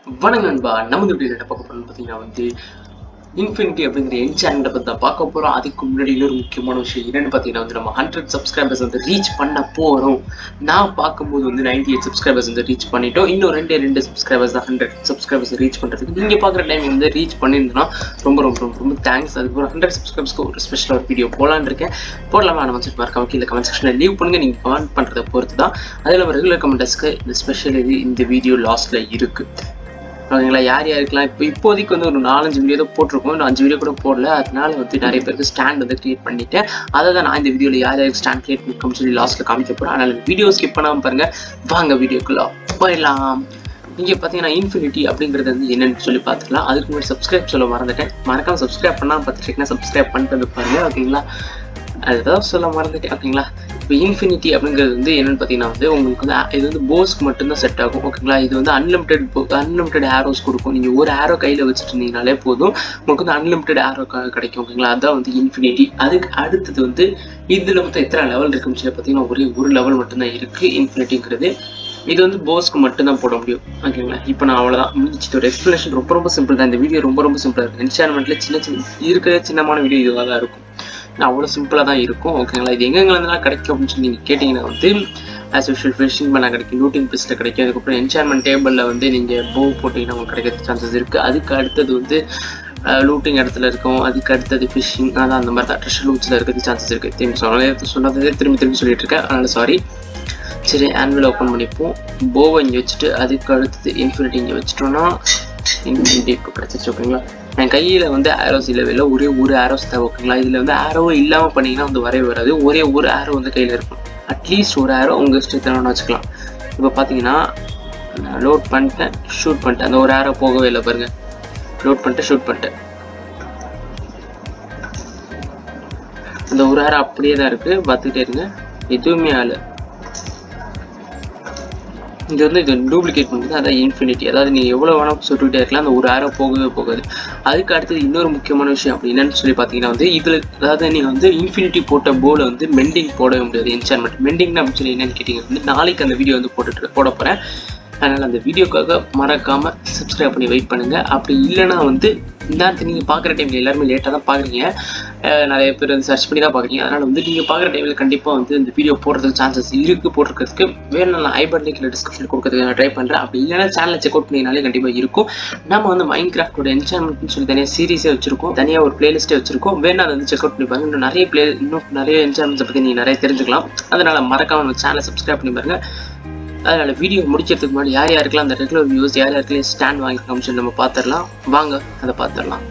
வணக்கம் நண்பா நம்ம இந்த வீடியோ என்ன பார்க்க போறோம்னு பார்த்தீங்கன்னா வந்து இன்ஃபினிட்டி அப்படிங்கிற என்சாண்டை பற்றி தான் பார்க்க போகிறோம் அதுக்கு முன்னாடி இன்னொரு முக்கியமான விஷயம் என்னன்னு பார்த்தீங்கன்னா வந்து நம்ம ஹண்ட்ரட் சப்ஸ்கிரைபர்ஸ் வந்து ரீச் பண்ண போகிறோம் நான் பார்க்கும்போது வந்து நைன்டி எயிட் சப்ஸ்கிரைபர்ஸ் வந்து ரீச் பண்ணிட்டோம் இன்னும் ரெண்டே ரெண்டு சப்ஸ்கிரைபர்ஸ் தான் ஹண்ட்ரட் சப்ஸ்கிரைபர்ஸ் ரீச் பண்ணுறதுக்கு நீங்கள் பார்க்குற டைம் வந்து ரீச் பண்ணியிருந்தோம்னா ரொம்ப ரொம்ப ரொம்ப ரொம்ப தேங்க்ஸ் அதுக்கு ஒரு ஹண்ட்ரட் சப்ஸ்கிரைபர்ஸ்க்கு ஒரு ஸ்பெஷல் ஒரு வீடியோ போகலான்னு இருக்கேன் போடலாமா நம்ம வந்து மறக்காம கீழே கமெண்ட் செக்ஷனில் லீவ் பண்ணுங்க நீங்கள் கமெண்ட் பண்ணுறதை பொறுத்து தான் அதில் நம்ம ரெகுலர் கமெண்டர்ஸ்க்கு இந்த ஸ்பெஷல் இது இந்த வீடியோ லாஸ்ட்டில் இருக்குது ஓகேங்களா யார் யாருக்கெல்லாம் இப்போ இப்போதைக்கு வந்து ஒரு நாலஞ்சு வீடியோ தான் போட்டிருக்கோம் இன்னும் அஞ்சு வீடியோ கூட போடல அதனால வந்து நிறைய பேருக்கு ஸ்டாண்ட் வந்து கிரியேட் பண்ணிட்டேன் அதை தான் நான் இந்த வீடியோவில் யார் யாருக்கு ஸ்டாண்ட் கிரியேட் பண்ணிருக்கோம்னு சொல்லி லாஸ்ட்டில் காமிக்க போகிறேன் அதனால் வீடியோ ஸ்கிப் பண்ணாமல் பாருங்க வாங்க வீடியோக்குள்ள போயிடலாம் இங்கே பார்த்தீங்கன்னா இன்ஃபினிட்டி அப்படிங்கிறது வந்து என்னன்னு சொல்லி பார்த்துக்கலாம் அதுக்கு முன்னாடி சப்ஸ்கிரைப் சொல்ல மறந்துட்டேன் மறக்காம சப்ஸ்கிரைப் பண்ணால் பார்த்துட்டீங்கன்னா சப்ஸ்கிரைப் பண்ணிட்டு வந்து பாருங்க ஓகேங்களா அதுதான் சொல்ல மறந்துட்டேன் ஓகேங்களா இப்போ இன்ஃபினிட்டி அப்படிங்கிறது வந்து என்னன்னு பார்த்தீங்கன்னா வந்து உங்களுக்கு வந்து இது வந்து போஸ்க்கு மட்டும்தான் செட் ஆகும் ஓகேங்களா இது வந்து அன்லிமிட்டெட் அன்லிமிட்டெட் ஆரோஸ் கொடுக்கும் நீங்கள் ஒரு ஆரோ கையில் வச்சுட்டு இருந்தீங்கனாலே போதும் உங்களுக்கு வந்து அன்லிமிட்டெட் ஆரோ கிடைக்கும் ஓகேங்களா அதுதான் வந்து இன்ஃபினிட்டி அதுக்கு அடுத்தது வந்து இதில் மொத்தம் எத்தனை லெவல் இருக்குன்னு சொல்லி பார்த்தீங்கன்னா ஒரே ஒரு லெவல் மட்டும்தான் இருக்குது இன்ஃபினிட்டிங்கிறது இது வந்து போஸ்க்கு மட்டும்தான் போட முடியும் ஓகேங்களா இப்போ நான் அவ்வளோதான் முடிச்சிட்டு ஒரு எக்ஸ்பிளேஷன் ரொம்ப ரொம்ப சிம்பிள் தான் இந்த வீடியோ ரொம்ப ரொம்ப சிம்பிளாக இருக்கும் என்சான்மெண்ட்ல சின்ன சின்ன இருக்கிற சின்னமான வீடியோ இதுவாக தான் இருக்கும் அவ்வளோ சிம்பிளாக தான் இருக்கும் ஓகேங்களா இது எங்கெங்கெல்லாம் கிடைக்கும் அப்படின்னு சொல்லி நீங்கள் கேட்டிங்கன்னா வந்து ஆஸ் யூஷுவல் ஃபிஷிங் பண்ண கிடைக்கும் லூட்டிங் பிஸ்ட்டில் கிடைக்கும் அதுக்கப்புறம் என்சான்மெண்ட் டேபிளில் வந்து நீங்கள் போ போட்டிங்கன்னா உங்களுக்கு கிடைக்கிற சான்சஸ் இருக்குது அதுக்கு அடுத்தது வந்து லூட்டிங் இடத்துல இருக்கும் அதுக்கு அடுத்தது ஃபிஷிங் அதான் அந்த மாதிரி தான் ட்ரெஷர் லூட்ஸில் இருக்கிறது சான்சஸ் இருக்குது திரும்பி சொன்னதே சொன்னதே திரும்பி திரும்பி சொல்லிட்டு இருக்கேன் அதனால் சாரி சரி ஆன்வல் ஓப்பன் பண்ணிப்போம் போவை இங்கே வச்சுட்டு அதுக்கு அடுத்தது இன்ஃபினிட்டி இங்கே வச்சுட்டோம்னா இன்ஃபினிட்டி இப்போ கிடச்சிச்சு ஓகேங்களா என் கையில் வந்து ஆரோஸ் இல்லவே இல்லை ஒரே ஒரு ஆரோஸ் தான் ஓகேங்களா இதில் வந்து ஆரோவும் இல்லாமல் பண்ணிங்கன்னா வந்து வரவே வராது ஒரே ஒரு ஆரோ வந்து கையில் இருக்கும் அட்லீஸ்ட் ஒரு ஆரோ உங்கள் இஷ்டத்தினு வச்சுக்கலாம் இப்போ பார்த்தீங்கன்னா நான் லோட் பண்ணிட்டேன் ஷூட் பண்ணிட்டேன் அந்த ஒரு ஆரோ போகவே இல்லை பாருங்கள் லோட் பண்ணிட்டு ஷூட் பண்ணிட்டேன் அந்த ஒரு ஆரோ அப்படியே தான் இருக்குது பார்த்துக்கிட்டே இருங்க எதுவுமே ஆகலை இது வந்து இது டூப்ளிகேட் பண்ணுறது அதான் இன்ஃபினிட்டி அதாவது நீ எவ்வளோ வேணால் சொல்லிட்டே இருக்கலாம் அந்த ஒரு ஆரோ போகவே போகாது அதுக்கு அடுத்தது இன்னொரு முக்கியமான விஷயம் அப்படி என்னன்னு சொல்லி பார்த்தீங்கன்னா வந்து இதில் அதாவது நீங்கள் வந்து இன்ஃபினிட்டி போட்ட போல வந்து மெண்டிங் போடவே முடியாது என்சான்மெண்ட் மெண்டிங்னா அப்படின்னு சொல்லி என்னன்னு கேட்டிங்க வந்து நாளைக்கு அந்த வீடியோ வந்து போட்டுட்டு போட போகிறேன் அதனால் அந்த வீடியோக்காக மறக்காமல் சப்ஸ்கிரைப் பண்ணி வெயிட் பண்ணுங்கள் அப்படி இல்லைனா வந்து இந்த நேரத்தை நீங்கள் பார்க்குற டைமில் எல்லாருமே லேட்டாக தான் பார்க்குறீங்க நிறைய பேர் வந்து சர்ச் பண்ணி தான் பார்க்குறீங்க அதனால் வந்து நீங்கள் பார்க்குற டைமில் கண்டிப்பாக வந்து இந்த வீடியோ போடுறதுக்கு சான்சஸ் இருக்குது போட்டிருக்கிறதுக்கு வேணும் நான் ஐபர் லிங்கில் டிஸ்கிரிப்ஷன் கொடுக்கறதுக்கு நான் ட்ரை பண்ணுறேன் அப்படி இல்லைனா சேனலை செக் அவுட் பண்ணினாலே கண்டிப்பாக இருக்கும் நம்ம வந்து மைண்ட் கிராஃப்டோட என்சான்மெண்ட்னு சொல்லி தனியாக சீரீஸே வச்சிருக்கோம் தனியாக ஒரு பிளேலிஸ்ட்டே வச்சிருக்கோம் வேணா அதை வந்து செக் அவுட் பண்ணி பாருங்க இன்னும் நிறைய பிளே இன்னும் நிறைய என்சான்மெண்ட்ஸை பற்றி நீங்கள் நிறைய தெரிஞ்சுக்கலாம் அதனால் மறக்காம நம்ம சேனலை சப்ஸ்கிரைப் பண்ணி பாருங்க அதனால் வீடியோ முடிக்கிறதுக்கு முன்னாடி யார் யாருக்கெல்லாம் அந்த ரெகுலர் வியூஸ் யார் யாருக்கெல்லாம் ஸ்டாண்ட் வாங்கிருக்கோம்னு சொல்லி நம்ம பார்த்துடலாம் வாங்க அதை பார்த்துடலாம்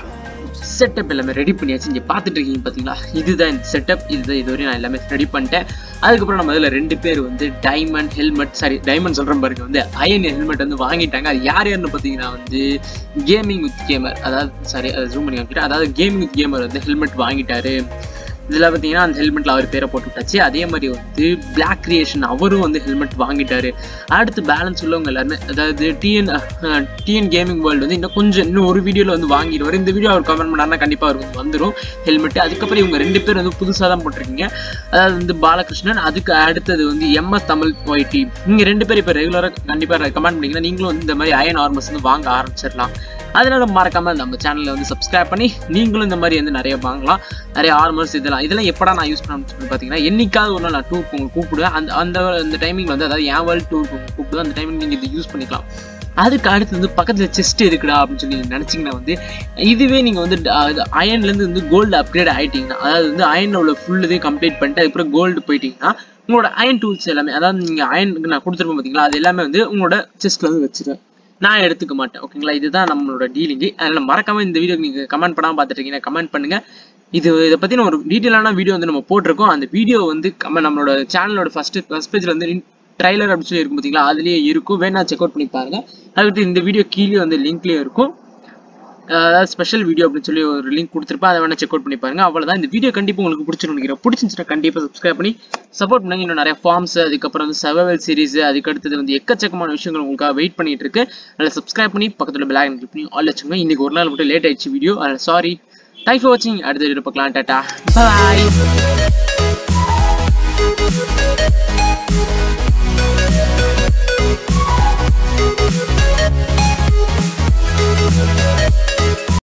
செட்டப் எல்லாமே ரெடி பண்ணியாச்சு இங்கே பார்த்துட்டு இருக்கீங்க பார்த்தீங்களா இதுதான் இந்த செட்டப் இதுதான் இது வரையும் நான் எல்லாமே ரெடி பண்ணிட்டேன் அதுக்கப்புறம் நம்ம இதில் ரெண்டு பேர் வந்து டைமண்ட் ஹெல்மெட் சாரி டைமண்ட் சொல்கிற பாருங்க வந்து அயன் ஹெல்மெட் வந்து வாங்கிட்டாங்க அது யார் யாருன்னு பார்த்தீங்கன்னா வந்து கேமிங் வித் கேமர் அதாவது சாரி அதை ஜூம் பண்ணி காமிக்கிறேன் அதாவது கேமிங் வித் கேமர் வந்து ஹெல்மெட் வாங்கிட்டாரு இதில் பார்த்தீங்கன்னா அந்த ஹெல்மெட்டில் அவர் பேரை போட்டு விட்டாச்சு அதே மாதிரி வந்து பிளாக் கிரியேஷன் அவரும் வந்து ஹெல்மெட் வாங்கிட்டாரு அடுத்து பேலன்ஸ் உள்ளவங்க எல்லாருமே அதாவது டிஎன் டிஎன் கேமிங் வேர்ல்டு வந்து இன்னும் கொஞ்சம் இன்னும் ஒரு வீடியோவில் வந்து வாங்கிடுவார் இந்த வீடியோ அவர் கமெண்ட் பண்ணாருன்னா கண்டிப்பாக அவருக்கு வந்துடும் ஹெல்மெட் அதுக்கப்புறம் இவங்க ரெண்டு பேர் வந்து புதுசாக தான் போட்டிருக்கீங்க அதாவது வந்து பாலகிருஷ்ணன் அதுக்கு அடுத்தது வந்து எம்எஸ் தமிழ் ஒய்டி நீங்கள் ரெண்டு பேர் இப்போ ரெகுலராக கண்டிப்பாக கமெண்ட் பண்ணிங்கன்னா நீங்களும் வந்து இந்த மாதிரி அயன் ஆர்மஸ் வந்து வாங்க ஆரம்பிச்சிடலாம் அதனால மறக்காம நம்ம சேனலில் வந்து சப்ஸ்கிரைப் பண்ணி நீங்களும் இந்த மாதிரி வந்து நிறைய வாங்கலாம் நிறைய ஆர்மர்ஸ் இதெல்லாம் இதெல்லாம் எப்படா நான் யூஸ் பண்ணணும்னு சொல்லி பார்த்தீங்கன்னா என்னைக்காவது ஒரு நாள் நான் டூர் உங்களுக்கு கூப்பிடுவேன் அந்த அந்த அந்த டைமிங் வந்து அதாவது என் வேர்ல்டு டூர் உங்களுக்கு கூப்பிடுவேன் அந்த டைமிங் நீங்கள் இதை யூஸ் பண்ணிக்கலாம் அதுக்கு அடுத்து வந்து பக்கத்தில் செஸ்ட் இருக்குடா அப்படின்னு சொல்லி நினச்சிங்கன்னா வந்து இதுவே நீங்கள் வந்து அயன்லேருந்து வந்து கோல்டு அப்கிரேட் ஆகிட்டிங்கன்னா அதாவது வந்து அயனில் உள்ள ஃபுல் இதையும் கம்ப்ளீட் பண்ணிட்டு அதுக்கப்புறம் கோல்டு போயிட்டீங்கன்னா உங்களோட அயன் டூல்ஸ் எல்லாமே அதாவது நீங்கள் அயனுக்கு நான் கொடுத்துருப்பேன் பார்த்தீங்களா அது எல்லாமே வந்து உங்களோட செஸ்ட்டில் வந்து வச்சுருவேன் நான் எடுத்துக்க மாட்டேன் ஓகேங்களா இதுதான் நம்மளோட டீலிங்கு அதில் மறக்காம இந்த வீடியோ நீங்கள் கமெண்ட் பண்ணாமல் பார்த்துட்டு இருக்கீங்க கமெண்ட் பண்ணுங்க இது இதை பற்றின ஒரு டீட்டெயிலான வீடியோ வந்து நம்ம போட்டிருக்கோம் அந்த வீடியோ வந்து கம்ம நம்மளோட சேனலோட ஃபர்ஸ்ட் ஃபர்ஸ்ட் பேஜில் வந்து ட்ரைலர் அப்படின்னு சொல்லி இருக்கும் பார்த்தீங்களா அதுலேயே இருக்கும் வேணா செக் அவுட் பண்ணி பாருங்க அதுக்கு இந்த வீடியோ கீழே வந்து லிங்க்லேயே இருக்கும் அதாவது ஸ்பெஷல் வீடியோ அப்படின்னு சொல்லி ஒரு லிங்க் கொடுத்துருப்பேன் அதை வேணா செக் அவுட் பண்ணி பாருங்க அவ்வளோதான் இந்த வீடியோ கண்டிப்பாக உங்களுக்கு பிடிச்சிருக்கும் நினைக்கிறேன் பிடிச்சிருந்துச்சுன்னா கண்டிப்பாக சப்ஸ்கிரைப் பண்ணி சப்போர்ட் பண்ணுங்க இன்னும் நிறைய ஃபார்ம்ஸ் அதுக்கப்புறம் வந்து சர்வைவல் சீரிஸ் அதுக்கு அடுத்தது வந்து எக்கச்சக்கமான விஷயங்கள் உங்களுக்காக வெயிட் பண்ணிட்டு இருக்கு அதில் சப்ஸ்கிரைப் பண்ணி பக்கத்தில் பிளாக் கிளிக் பண்ணி ஆல் வச்சுக்கோங்க இன்னைக்கு ஒரு நாள் மட்டும் லேட் ஆயிடுச்சு வீடியோ அதில் சாரி தேங்க்ஸ் ஃபார் வாட்சிங் அடுத்த வீடியோ பார்க்கலாம் டாட்டா பாய்